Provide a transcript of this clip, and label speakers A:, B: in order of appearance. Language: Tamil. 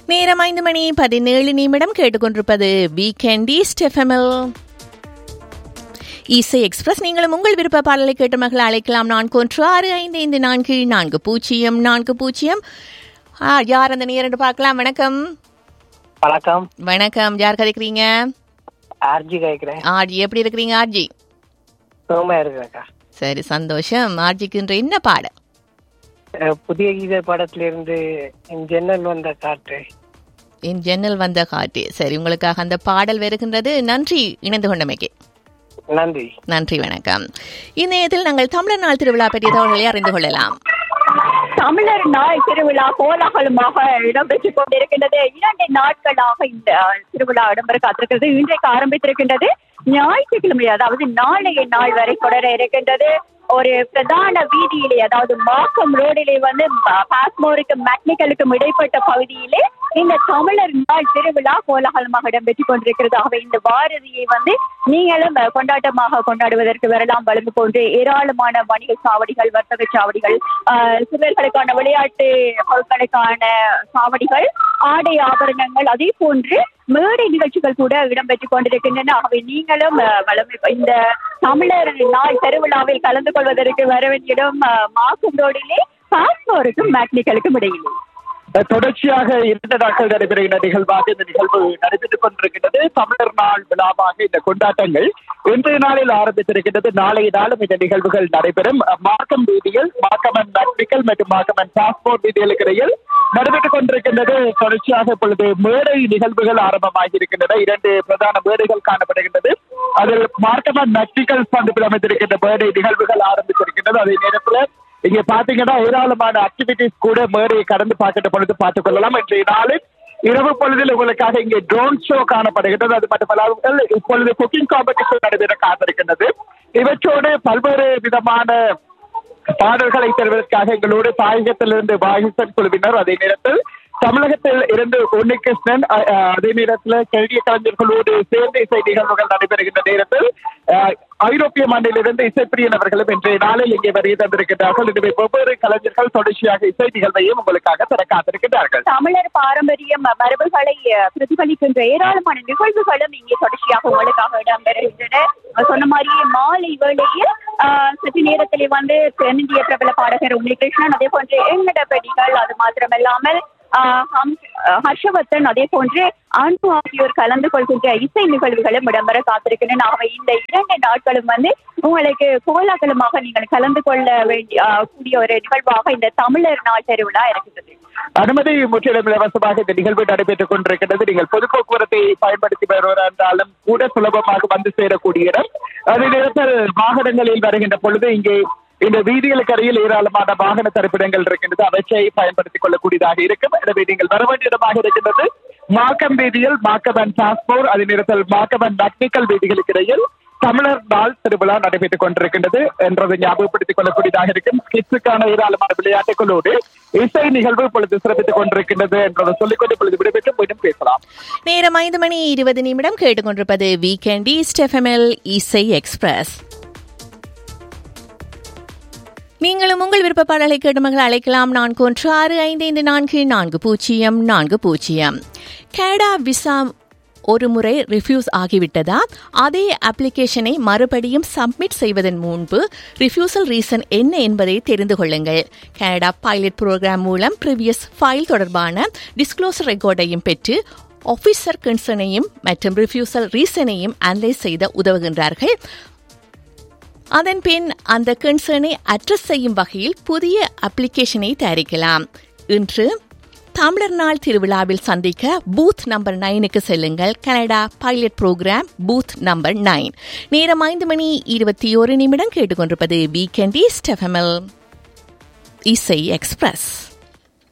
A: நேரம் ஐந்து மணி பதினேழு நிமிடம் கேட்டுக்கொண்டிருப்பது வீக்கெண்ட் ஈஸ்ட் எஃப்எம்எல் இசை எக்ஸ்பிரஸ் நீங்களும் உங்கள் விருப்ப பாடலை கேட்டு மகள் அழைக்கலாம் நான்கு ஒன்று ஆறு ஐந்து ஐந்து நான்கு நான்கு பூஜ்ஜியம் நான்கு பூஜ்ஜியம் ஆ, யார் அந்த நேரம் பார்க்கலாம் வணக்கம்
B: வணக்கம்
A: வணக்கம் யார் கதைக்கிறீங்க
B: ஆர்ஜி கேட்கிறேன்
A: ஆர்ஜி எப்படி இருக்கிறீங்க ஆர்ஜி
B: சுகமா இருக்கிறேக்கா
A: சரி சந்தோஷம் ஆர்ஜிக்குன்ற என்ன பாடல்
B: அஹ் புதிய கீதை படத்துல இருந்து என் ஜன்னல் வந்த காற்று
A: என் ஜன்னல் வந்த காட்டு சரி உங்களுக்காக அந்த பாடல் வருகின்றது நன்றி இணைந்து கொண்டமைக்கு
B: நன்றி
A: நன்றி வணக்கம் இந்நேரத்தில் நாங்கள் தமிழர் நாள் திருவிழா பற்றிய தகவல்களை அறிந்து கொள்ளலாம்
C: தமிழர் நாள் திருவிழா கோலாகலமாக இடம்பெற்றுக் கொண்டிருக்கின்றது இரண்டு நாட்களாக இந்த அஹ், திருவிழா இடம்பெற காத்திருக்கிறது இன்றைக்கு ஆரம்பித்திருக்கின்றது ஞாயிற்றுக்கிழமை அதாவது நாளைய நாள் வரை தொடர இருக்கின்றது ஒரு பிரதான வீதியிலே அதாவது மாக்கம் ரோடிலே வந்து ப- பாஸ்மோருக்கும் மெக்னிக்கலுக்கும் இடைப்பட்ட பகுதியிலே இந்த தமிழர் நாள் திருவிழா கோலாகலமாக இடம்பெற்றுக் கொண்டிருக்கிறது ஆகவே இந்த பாரதியை வந்து நீங்களும் அஹ், கொண்டாட்டமாக கொண்டாடுவதற்கு வரலாம் வளர்ந்து போன்று ஏராளமான வணிக சாவடிகள் வர்த்தக சாவடிகள் ஆஹ், சிறுவர்களுக்கான விளையாட்டு பொருட்களுக்கான சாவடிகள் ஆடை ஆபரணங்கள் அதே போன்று மேடை நிகழ்ச்சிகள் கூட இடம்பெற்றுக் கொண்டிருக்கின்றன ஆகவே நீங்களும் அஹ், வளமை இந்த தமிழர் நாள் திருவிழாவில் கலந்து கொள்வதற்கு வர வேண்டிய இடம் அஹ், மாக்கும் ரோடிலே பாஸ்மோருக்கும் மேக்னிக்கலுக்கும் இடையிலே
D: தொடர்ச்சியாக இரண்டு நாட்கள் நடைபெறுகின்ற நிகழ்வாக இந்த நிகழ்வு நடைபெற்றுக் கொண்டிருக்கின்றது தமிழர் நாள் விழாவாக இந்த கொண்டாட்டங்கள் இன்றைய நாளில் ஆரம்பித்திருக்கின்றது நாளைய நாளும் இந்த நிகழ்வுகள் நடைபெறும் மார்க்கம் வீதியில் மார்க்கமன் நட்பிக்கல் மற்றும் மார்க்கமன் பாஸ்போர்ட் வீதிகளுக்கு இடையில் நடைபெற்றுக் கொண்டிருக்கின்றது தொடர்ச்சியாக இப்பொழுது மேடை நிகழ்வுகள் ஆரம்பமாகி இருக்கின்றன இரண்டு பிரதான மேடைகள் காணப்படுகின்றது அதில் மார்க்கமன் நட்பிக்கல் சந்திப்பில் அமைந்திருக்கின்ற மேடை நிகழ்வுகள் ஆரம்பித்திருக்கின்றது அதே நேரத்தில் இங்க பாத்தீங்கன்னா ஏராளமான ஆக்டிவிட்டிஸ் கூட மேடையை கடந்து பார்க்கின்ற பொழுது பார்த்துக் கொள்ளலாம் இன்றைய நாளில் இரவு பொழுதில் உங்களுக்காக இங்கே ட்ரோன் ஷோ காணப்படுகின்றது அது மட்டுமல்லாமல் இப்பொழுது குக்கிங் காம்படிஷன் நடைபெற காத்திருக்கின்றது இவற்றோடு பல்வேறு விதமான பாடல்களை தருவதற்காக எங்களோடு தாயகத்திலிருந்து வாகிசன் குழுவினர் அதே நேரத்தில் தமிழகத்தில் இருந்து உன்னிகிருஷ்ணன் அ- அ- அதே நேரத்தில் கல்விய கலைஞர்களோடு சேர்ந்து இசை நிகழ்வுகள் நடைபெறுகின்ற நேரத்தில் அஹ், ஐரோப்பிய மண்ணிலிருந்து இசைப்பிரியன் அவர்களும் இன்றைய நாளில் இங்கே வருகை தந்திருக்கிறார்கள் எனவே வெவ்வேறு கலைஞர்கள் தொடர்ச்சியாக இசை நிகழ்வையும் உங்களுக்காக தர காத்திருக்கிறார்கள்
C: தமிழர் பாரம்பரியம் மரபுகளை அஹ், பிரதிபலிக்கின்ற ஏராளமான நிகழ்வுகளும் இங்கே தொடர்ச்சியாக உங்களுக்காக இடம்பெறுகின்றன அஹ் சொன்ன மாதிரியே மாலை வேளையில் அஹ், சற்று நேரத்திலே வந்து தென்னிந்திய பிரபல பாடகர் உன்னிகிருஷ்ணன் அதே போன்று எங்கடபடிகள் அது மாத்திரமல்லாமல் அஹ், ஹம்- அஹ், ஹர்ஷவர்தன் அதே போன்று அன்பு ஆகியோர் கலந்து கொள்கின்ற இசை நிகழ்வுகளும் இடம்பெற காத்திருக்கின்றன ஆகவே இந்த இரண்டு நாட்களும் வந்து உங்களுக்கு கோலாகலமாக நீங்கள் கலந்து கொள்ள வேண்டிய அஹ், கூடிய ஒரு நிகழ்வாக இந்த தமிழர் நாள் திருவிழா இருக்கிறது
D: அனுமதி முற்றிலும் இலவசமாக இந்த நிகழ்வு நடைபெற்றுக் கொண்டிருக்கின்றது நீங்கள் பொது போக்குவரத்தை பயன்படுத்தி வருவோர் என்றாலும் கூட சுலபமாக வந்து சேரக்கூடிய இடம் அதே நேரத்தில் வாகனங்களில் வருகின்ற பொழுது இங்கே இந்த வீதிகளுக்கு அருகில் ஏராளமான வாகன தரிப்பிடங்கள் இருக்கின்றது அவற்றை பயன்படுத்திக் கொள்ளக்கூடியதாக இருக்கும் எனவே நீங்கள் வர வேண்டிய இடமாக இருக்கின்றது மாக்கம் வீதியில் மாக்கவன் டிரான்ஸ்போர்ட் அதே நேரத்தில் மாக்கவன் டெக்னிக்கல் வீதிகளுக்கு இடையில் தமிழர் நாள் திருவிழா நடைபெற்றுக் கொண்டிருக்கின்றது என்றதை ஞாபகப்படுத்திக் கொள்ளக்கூடியதாக இருக்கும் கிட்ஸுக்கான ஏராளமான விளையாட்டுகளோடு இசை நிகழ்வு இப்பொழுது சிறப்பித்துக் கொண்டிருக்கின்றது என்றதை சொல்லிக்கொண்டு இப்பொழுது விடைபெற்று மீண்டும் பேசலாம்
A: நேரம் ஐந்து மணி இருபது நிமிடம் கேட்டுக்கொண்டிருப்பது வீக்கெண்ட் ஈஸ்ட் எஃப்எம்எல் இசை எக்ஸ்பிரஸ் நீங்களும் உங்கள் விருப்ப பாடலை கேட்டு மகள் அழைக்கலாம் நான்கு ஒன்று ஆறு ஐந்து ஐந்து நான்கு நான்கு பூஜ்ஜியம் நான்கு பூஜ்ஜியம் கேடா விசா ஒரு முறை ரிஃப்யூஸ் ஆகிவிட்டதா அதே அப்ளிகேஷனை மறுபடியும் சப்மிட் செய்வதன் முன்பு ரிஃப்யூசல் ரீசன் என்ன என்பதை தெரிந்து கொள்ளுங்கள் கனடா பைலட் புரோகிராம் மூலம் ப்ரீவியஸ் ஃபைல் தொடர்பான டிஸ்க்ளோசர் ரெக்கார்டையும் பெற்று ஆஃபீஸர் கன்சர்னையும் மற்றும் ரிஃப்யூசல் ரீசனையும் அனலைஸ் செய்த உதவுகின்றார்கள் அதன் பின் அந்த கன்சர்னை அட்ரஸ் செய்யும் வகையில் புதிய அப்ளிகேஷனை தயாரிக்கலாம் இன்று தமிழர் நாள் திருவிழாவில் சந்திக்க பூத் நம்பர் நைனுக்கு செல்லுங்கள் Canada pilot program booth number nine நேரம் ஐந்து மணி இருபத்தி ஒரு நிமிடம் கேட்டுக்கொண்டிருப்பது வீக்கெண்ட் ஈஸ்ட் எஃப்எம்எல் இசை எக்ஸ்பிரஸ்